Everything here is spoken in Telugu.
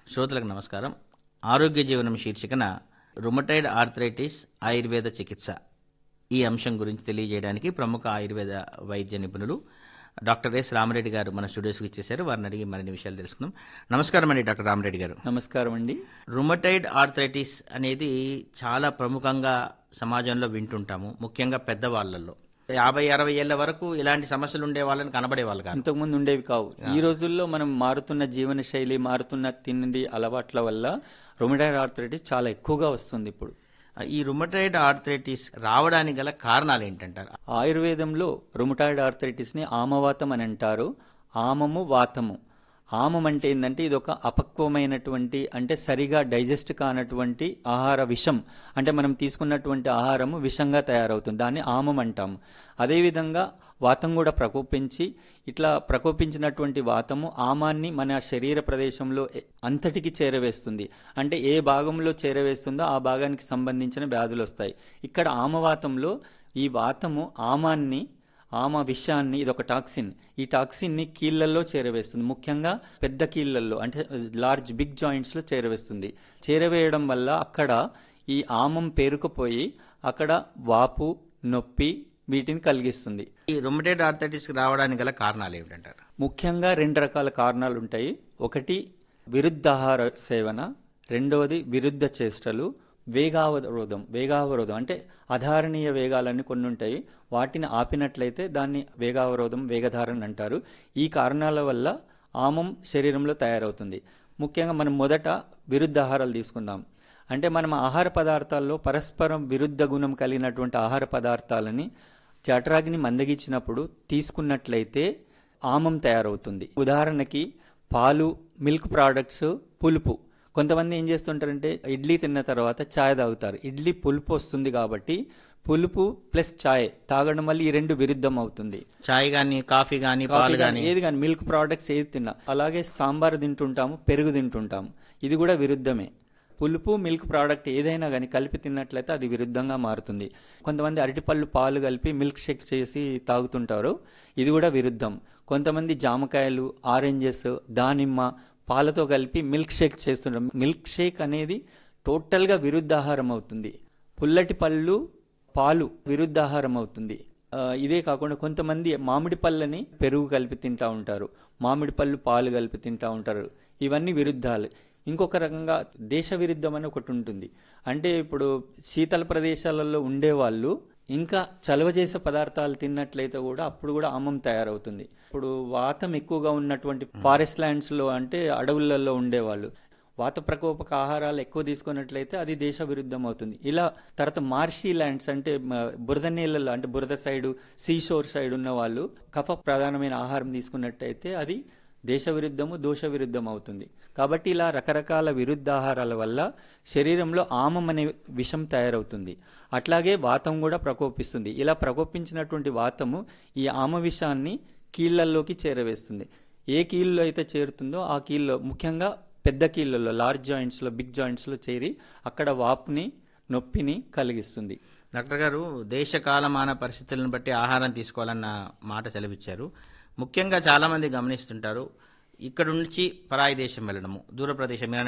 శ్రోతలకు నమస్కారం ఆరోగ్య జీవనం శీర్షికన రుమటైడ్ ఆర్థరైటిస్ ఆయుర్వేద చికిత్స ఈ అంశం గురించి తెలియజేయడానికి ప్రముఖ ఆయుర్వేద వైద్య నిపుణులు డాక్టర్ ఎస్ రామరెడ్డి గారు మన స్టూడియోస్కి ఇచ్చేశారు వారిని అడిగి మరిన్ని విషయాలు తెలుసుకుందాం నమస్కారం అండి డాక్టర్ రామరెడ్డి గారు నమస్కారం అండి రుమటైడ్ ఆర్థరైటిస్ అనేది చాలా ప్రముఖంగా సమాజంలో వింటుంటాము ముఖ్యంగా పెద్దవాళ్ళల్లో యాభై అరవై ఏళ్ల వరకు ఇలాంటి సమస్యలు ఉండే వాళ్ళని కనబడే వాళ్ళు కాదు అంతకుముందు ఉండేవి కావు ఈ రోజుల్లో మనం మారుతున్న జీవన శైలి మారుతున్న తిండి అలవాట్ల వల్ల రొమిడాయిడ్ ఆర్థరైటిస్ చాలా ఎక్కువగా వస్తుంది ఇప్పుడు ఈ రుమటైడ్ ఆర్థరైటిస్ రావడానికి గల కారణాలు ఏంటంటారు ఆయుర్వేదంలో రుమటాయిడ్ ఆర్థరైటిస్ ని ఆమవాతం అని అంటారు ఆమము వాతము ఆమం అంటే ఏంటంటే ఇది ఒక అపక్వమైనటువంటి అంటే సరిగా డైజెస్ట్ కానటువంటి ఆహార విషం అంటే మనం తీసుకున్నటువంటి ఆహారము విషంగా తయారవుతుంది దాన్ని ఆమం అంటాము అదేవిధంగా వాతం కూడా ప్రకోపించి ఇట్లా ప్రకోపించినటువంటి వాతము ఆమాన్ని మన శరీర ప్రదేశంలో ఎ- అంతటికి చేరవేస్తుంది అంటే ఏ భాగంలో చేరవేస్తుందో ఆ భాగానికి సంబంధించిన వ్యాధులు వస్తాయి ఇక్కడ ఆమవాతంలో ఈ వాతము ఆమాన్ని ఆమ విషాన్ని ఇది ఒక టాక్సిన్ ఈ టాక్సిన్ ని కీళ్లలో చేరవేస్తుంది ముఖ్యంగా పెద్ద కీళ్లలో అంటే లార్జ్ బిగ్ జాయింట్స్ లో చేరవేస్తుంది చేరవేయడం వల్ల అక్కడ ఈ ఆమం పేరుకుపోయి అక్కడ వాపు నొప్పి వీటిని కలిగిస్తుంది ఈ రుమటైడ్ ఆర్థరైటిస్ రావడానికి గల కారణాలు ఏమిటంటారు ముఖ్యంగా రెండు రకాల కారణాలు ఉంటాయి ఒకటి విరుద్ధాహార సేవన రెండవది విరుద్ధ చేష్టలు వేగావరోధం వేగావరోధం అంటే అధారణీయ వేగాలన్నీ కొన్ని ఉంటాయి వాటిని ఆపినట్లయితే దాన్ని వేగావరోధం వేగధారణ అంటారు ఈ కారణాల వల్ల ఆమం శరీరంలో తయారవుతుంది ముఖ్యంగా మనం మొదట విరుద్ధ ఆహారాలు తీసుకుందాం అంటే మనం ఆహార పదార్థాల్లో పరస్పరం విరుద్ధ గుణం కలిగినటువంటి ఆహార పదార్థాలని జఠరాగ్ని మందగించినప్పుడు తీసుకున్నట్లయితే ఆమం తయారవుతుంది ఉదాహరణకి పాలు మిల్క్ ప్రోడక్ట్స్ పులుపు కొంతమంది ఏం చేస్తుంటారంటే ఇడ్లీ తిన్న తర్వాత చాయ్ తాగుతారు ఇడ్లీ పులుపు వస్తుంది కాబట్టి పులుపు ప్లస్ చాయ్ తాగడం వల్ల ఈ రెండు విరుద్ధం అవుతుంది చాయ్ గాని కాఫీ గాని కాఫీ పాలు గానీ, గాని ఏది కానీ మిల్క్ ప్రోడక్ట్స్ ఏది తిన్నా అలాగే సాంబార్ తింటుంటాము పెరుగు తింటుంటాము ఇది కూడా విరుద్ధమే పులుపు మిల్క్ ప్రోడక్ట్ ఏదైనా కానీ కలిపి తిన్నట్లయితే అది విరుద్ధంగా మారుతుంది కొంతమంది అరటిపళ్ళు పాలు కలిపి మిల్క్ షేక్స్ చేసి తాగుతుంటారు ఇది కూడా విరుద్ధం కొంతమంది జామకాయలు ఆరెంజెస్ దానిమ్మ పాలతో కలిపి మిల్క్ షేక్ చేస్తుంటారు మిల్క్ షేక్ అనేది టోటల్గా విరుద్ధాహారం అవుతుంది పుల్లటి పళ్ళు పాలు విరుద్ధాహారం అవుతుంది ఆ, ఇదే కాకుండా కొంతమంది మామిడి పళ్ళని పెరుగు కలిపి తింటా ఉంటారు మామిడి పళ్ళు పాలు కలిపి తింటా ఉంటారు ఇవన్నీ విరుద్ధాలు ఇంకొక రకంగా దేశ విరుద్ధం అని ఒకటి ఉంటుంది అంటే ఇప్పుడు శీతల ప్రదేశాలలో ఉండేవాళ్ళు ఇంకా చలవ చేసే పదార్థాలు తిన్నట్లయితే కూడా అప్పుడు కూడా ఆమం తయారవుతుంది ఇప్పుడు వాతం ఎక్కువగా ఉన్నటువంటి ఫారెస్ట్ ల్యాండ్స్ లో అంటే అడవులలో ఉండేవాళ్ళు వాత ప్రకోపక ఆహారాలు ఎక్కువ తీసుకున్నట్లయితే అది దేశ విరుద్ధం అవుతుంది ఇలా తర్వాత మార్షీ ల్యాండ్స్ అంటే మ, బురద నీళ్ళలో అంటే బురద సైడ్ సీషోర్ సైడ్ ఉన్న వాళ్ళు కఫ ప్రధానమైన ఆహారం తీసుకున్నట్టయితే అది దేశ విరుద్ధము దోష విరుద్ధం అవుతుంది కాబట్టి ఇలా రకరకాల విరుద్ధ ఆహారాల వల్ల శరీరంలో ఆమం అనే విషం తయారవుతుంది అట్లాగే వాతం కూడా ప్రకోపిస్తుంది ఇలా ప్రకోపించినటువంటి వాతము ఈ ఆమ విషాన్ని కీళ్ళల్లోకి చేరవేస్తుంది ఏ కీళ్ళలో అయితే చేరుతుందో ఆ కీళ్ళలో ముఖ్యంగా పెద్ద కీళ్ళలో లార్జ్ జాయింట్స్లో బిగ్ జాయింట్స్లో చేరి అక్కడ వాపుని నొప్పిని కలిగిస్తుంది డాక్టర్ గారు దేశ కాలమాన పరిస్థితులను బట్టి ఆహారం తీసుకోవాలన్న మాట సెలవిచ్చారు ముఖ్యంగా చాలా మంది గమనిస్తుంటారు ఇక్కడ నుంచి పరాయి దేశం వెళ్ళడము దూర ప్రదేశం మీరు